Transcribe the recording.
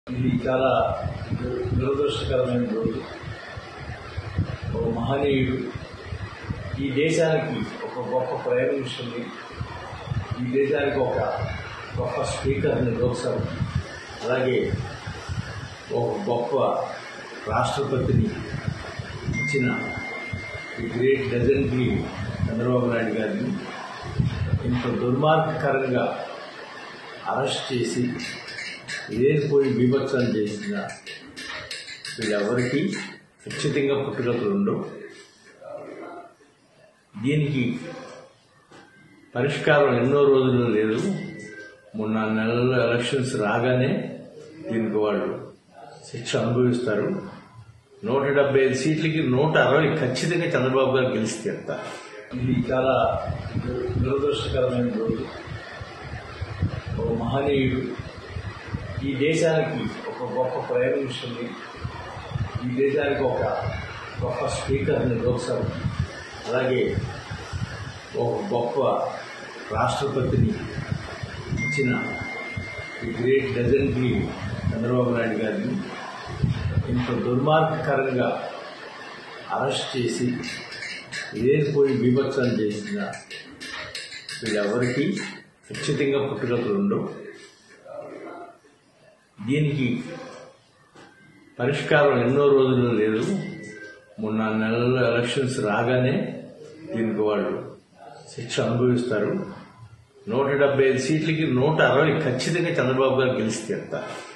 ఇది చాలా దురదృష్టకరమైన రోజు ఒక మహనీయుడు ఈ దేశానికి ఒక గొప్ప ప్రైమ్ మినిస్టర్ని ఈ దేశానికి ఒక గొప్ప స్పీకర్ని లోక్సభ అలాగే ఒక గొప్ప రాష్ట్రపతిని ఇచ్చిన ఈ గ్రేట్ లెజెండరీ చంద్రబాబు నాయుడు గారిని ఇంత దుర్మార్గకరంగా అరెస్ట్ చేసి లేనిపోయి బీభత్సం చేసిన వీళ్ళెవరికి ఖచ్చితంగా పుట్టుకలు ఉండవు దీనికి పరిష్కారం ఎన్నో రోజులు లేదు మొన్న నెలల ఎలక్షన్స్ రాగానే దీనికి వాళ్ళు శిక్ష అనుభవిస్తారు నూట డెబ్బై ఐదు సీట్లకి నూట అరవై ఖచ్చితంగా చంద్రబాబు గారు గెలిచి తీరుతారు ఇది చాలా దురదృష్టకరమైన రోజు ఒక మహనీయుడు ఈ దేశానికి ఒక గొప్ప ప్రైమ్ మినిస్టర్ని ఈ దేశానికి ఒక గొప్ప స్పీకర్ని లోక్సభ అలాగే ఒక గొప్ప రాష్ట్రపతిని ఇచ్చిన ఈ గ్రేట్ లెజెండరీ చంద్రబాబు నాయుడు గారిని ఇంత దుర్మార్గకరంగా అరెస్ట్ చేసి లేనిపోయి బీభత్సం చేసిన వీళ్ళెవరికి ఖచ్చితంగా పుట్టుకలు ఉండవు దీనికి పరిష్కారం ఎన్నో రోజులు లేదు మొన్న నెలల ఎలక్షన్స్ రాగానే దీనికి వాళ్ళు శిక్ష అనుభవిస్తారు నూట డెబ్బై ఐదు సీట్లకి నూట అరవై ఖచ్చితంగా చంద్రబాబు గారు గెలిచి తీరుతారు